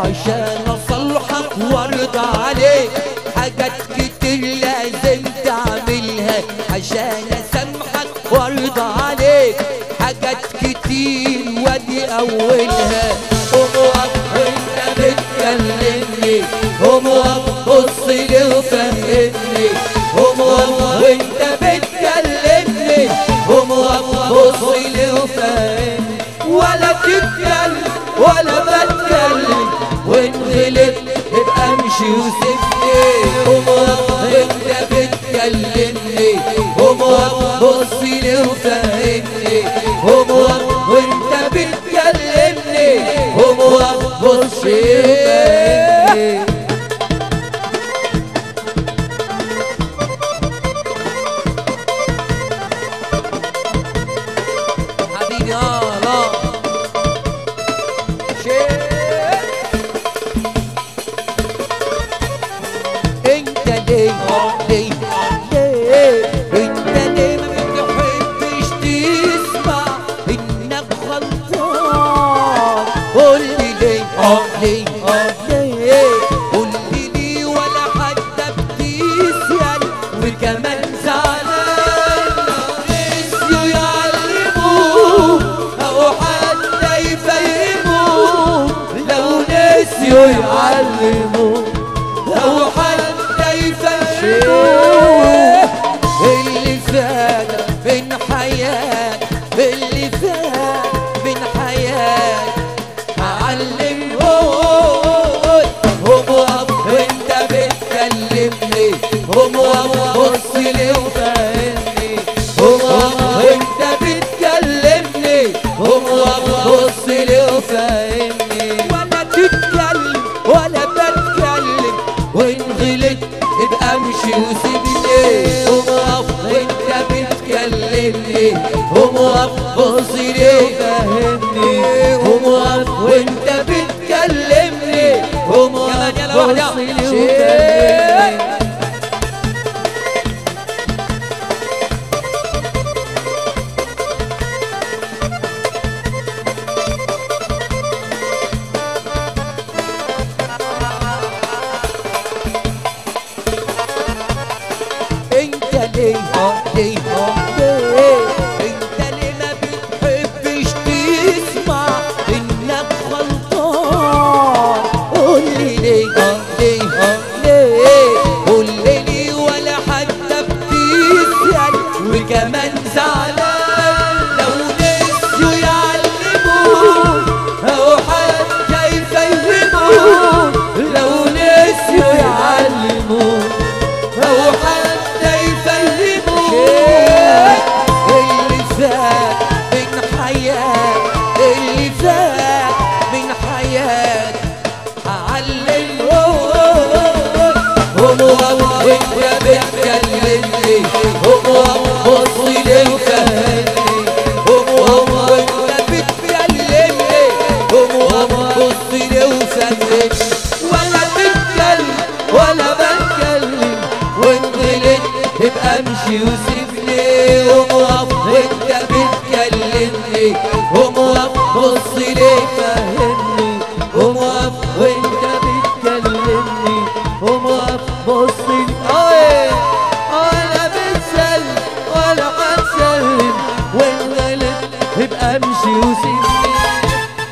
عشان اصلحك وارضى عليك حاجات كتير لازم تعملها عشان اسامحك وارضى عليك حاجات كتير وادي اولها قوم وقف وانت بتكلمني قوم وقف بص لي وفهمني قوم وقف وانت بتكلمني قوم وقف بص لي وفهمني ولا تتكلم ولا بتكلم وان غلط ابقى امشي وسيبني قوم وقف انت بتكلمني قوم وقف بص لي وفهمني قوم وقف وانت بتكلمني قوم وقف بص لي وفهمني حبيبي اه لا شيء انت ليه ليه ليه انت ليه ما بتحبش تسمع انك غلطان قول لي ليه ليه ليه قول لي ليه ولا حتى بتسأل وكمان زعلان نسيوا يعلموه او حتى يفهموه لو نسيوا يعلموه لو حتى يفهموه اللي فات من حياة اللي فات من حياة علمه هو وانت بتكلمني هو بص لي وفهمني هو وانت بتكلمني هو بص لي وفهمني ولا تتكلم ولا بتكلم وان غلط ابقى امشي وسيبني هو وانت بتكلمني هو بص لي وفهمني هو وانت بتكلمني هو بص لي وفهمني انت ليه ليه ليه انت ليه ما بتحبش تسمع انك غلطان قول لي ليه ليه ليه قول لي ليه ولا حتى بتسأل وكمان زعلان لو نسيوا يعلموه او حتى يفهموه لو نسيوا يعلموه أو حتى يفهموا اللي فات من حياة اللي فات من حياة أعلمه هو وانت بتكلمني هو بص لي وفهمني هو وانت بتكلمني هو بص لي وفهمني ولا تتكلم ولا بتكلم وان غلط ابقى امشي وسيبني وموقف وانت بتكلمني وموقف بص لي فهمني